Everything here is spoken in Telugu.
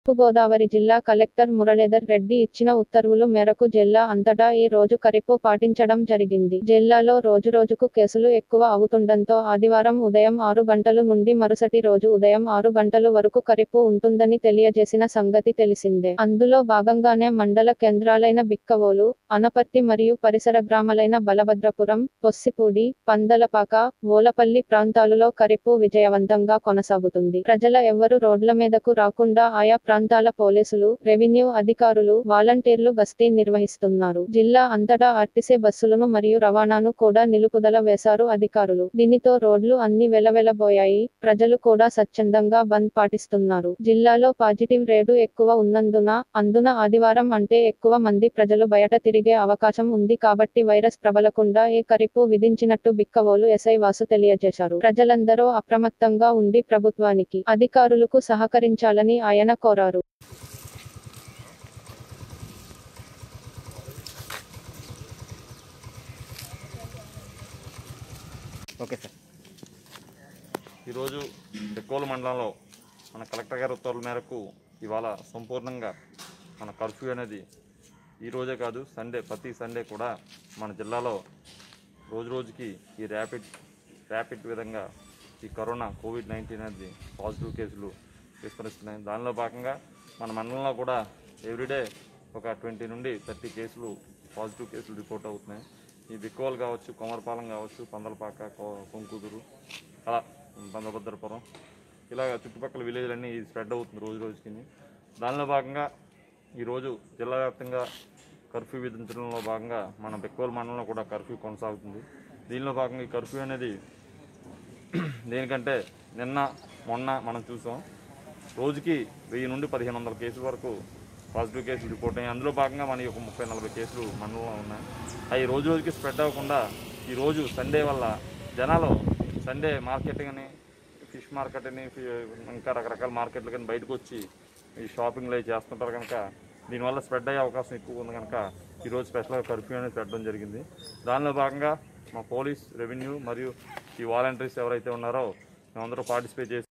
తూర్పుగోదావరి జిల్లా కలెక్టర్ మురళీధర్ రెడ్డి ఇచ్చిన ఉత్తర్వుల మేరకు జిల్లా అంతటా ఈ రోజు కరిపు పాటించడం జరిగింది జిల్లాలో రోజురోజుకు కేసులు ఎక్కువ అవుతుండటంతో ఆదివారం ఉదయం ఆరు గంటలు నుండి మరుసటి రోజు ఉదయం ఆరు గంటలు వరకు కరిపు ఉంటుందని తెలియజేసిన సంగతి తెలిసిందే అందులో భాగంగానే మండల కేంద్రాలైన బిక్కవోలు అనపర్తి మరియు పరిసర గ్రామాలైన బలభద్రపురం పొస్సిపూడి పందలపాక ఓలపల్లి ప్రాంతాలలో కరిపు విజయవంతంగా కొనసాగుతుంది ప్రజల ఎవ్వరు రోడ్ల మీదకు రాకుండా ఆయా ప్రాంతాల పోలీసులు రెవెన్యూ అధికారులు వాలంటీర్లు గస్తీ నిర్వహిస్తున్నారు జిల్లా అంతటా ఆర్టీసీ బస్సులను మరియు రవాణాను కూడా నిలుపుదల వేశారు అధికారులు దీనితో రోడ్లు అన్ని వెలవెలబోయాయి ప్రజలు కూడా స్వచ్ఛందంగా బంద్ పాటిస్తున్నారు జిల్లాలో పాజిటివ్ రేటు ఎక్కువ ఉన్నందున అందున ఆదివారం అంటే ఎక్కువ మంది ప్రజలు బయట తిరిగే అవకాశం ఉంది కాబట్టి వైరస్ ప్రబలకుండా ఏ కరిపు విధించినట్టు బిక్కవోలు ఎస్ఐ వాసు తెలియజేశారు ప్రజలందరూ అప్రమత్తంగా ఉండి ప్రభుత్వానికి అధికారులకు సహకరించాలని ఆయన కోరారు ఓకే సార్ ఈరోజు డెక్కోలు మండలంలో మన కలెక్టర్ గారి ఉత్తర్వుల మేరకు ఇవాళ సంపూర్ణంగా మన కర్ఫ్యూ అనేది ఈ రోజే కాదు సండే ప్రతి సండే కూడా మన జిల్లాలో రోజు రోజుకి ఈ ర్యాపిడ్ ర్యాపిడ్ విధంగా ఈ కరోనా కోవిడ్ నైన్టీన్ అనేది పాజిటివ్ కేసులు విస్తరిస్తున్నాయి దానిలో భాగంగా మన మండలంలో కూడా ఎవ్రీడే ఒక ట్వంటీ నుండి థర్టీ కేసులు పాజిటివ్ కేసులు రిపోర్ట్ అవుతున్నాయి ఈ బిక్కోలు కావచ్చు కొమరపాలెం కావచ్చు పందలపాక కొ- కొంకుదురు అలా పందభద్రపురం ఇలాగ చుట్టుపక్కల విలేజ్లన్నీ ఇది స్ప్రెడ్ అవుతుంది రోజు రోజుకి దానిలో భాగంగా ఈరోజు జిల్లా వ్యాప్తంగా కర్ఫ్యూ విధించడంలో భాగంగా మన బెక్కోల్ మండలంలో కూడా కర్ఫ్యూ కొనసాగుతుంది దీనిలో భాగంగా ఈ కర్ఫ్యూ అనేది దేనికంటే నిన్న మొన్న మనం చూసాం రోజుకి వెయ్యి నుండి పదిహేను వందల కేసుల వరకు పాజిటివ్ కేసులు రిపోర్ట్ అయ్యాయి అందులో భాగంగా మనకి ఒక ముప్పై నలభై కేసులు మండలంలో ఉన్నాయి అవి రోజు రోజుకి స్ప్రెడ్ అవ్వకుండా ఈ రోజు సండే వల్ల జనాలు సండే మార్కెట్ అని ఫిష్ మార్కెట్ అని ఫి- ఇంకా రకరకాల మార్కెట్లు కానీ బయటకు వచ్చి ఈ షాపింగ్లు అవి చేస్తుంటారు కనుక దీనివల్ల స్ప్రెడ్ అయ్యే అవకాశం ఎక్కువ ఉంది కనుక ఈరోజు స్పెషల్గా కర్ఫ్యూ అనేది పెట్టడం జరిగింది దానిలో భాగంగా మా పోలీస్ రెవెన్యూ మరియు ఈ వాలంటీర్స్ ఎవరైతే ఉన్నారో మేమందరూ పార్టిసిపేట్ చేసి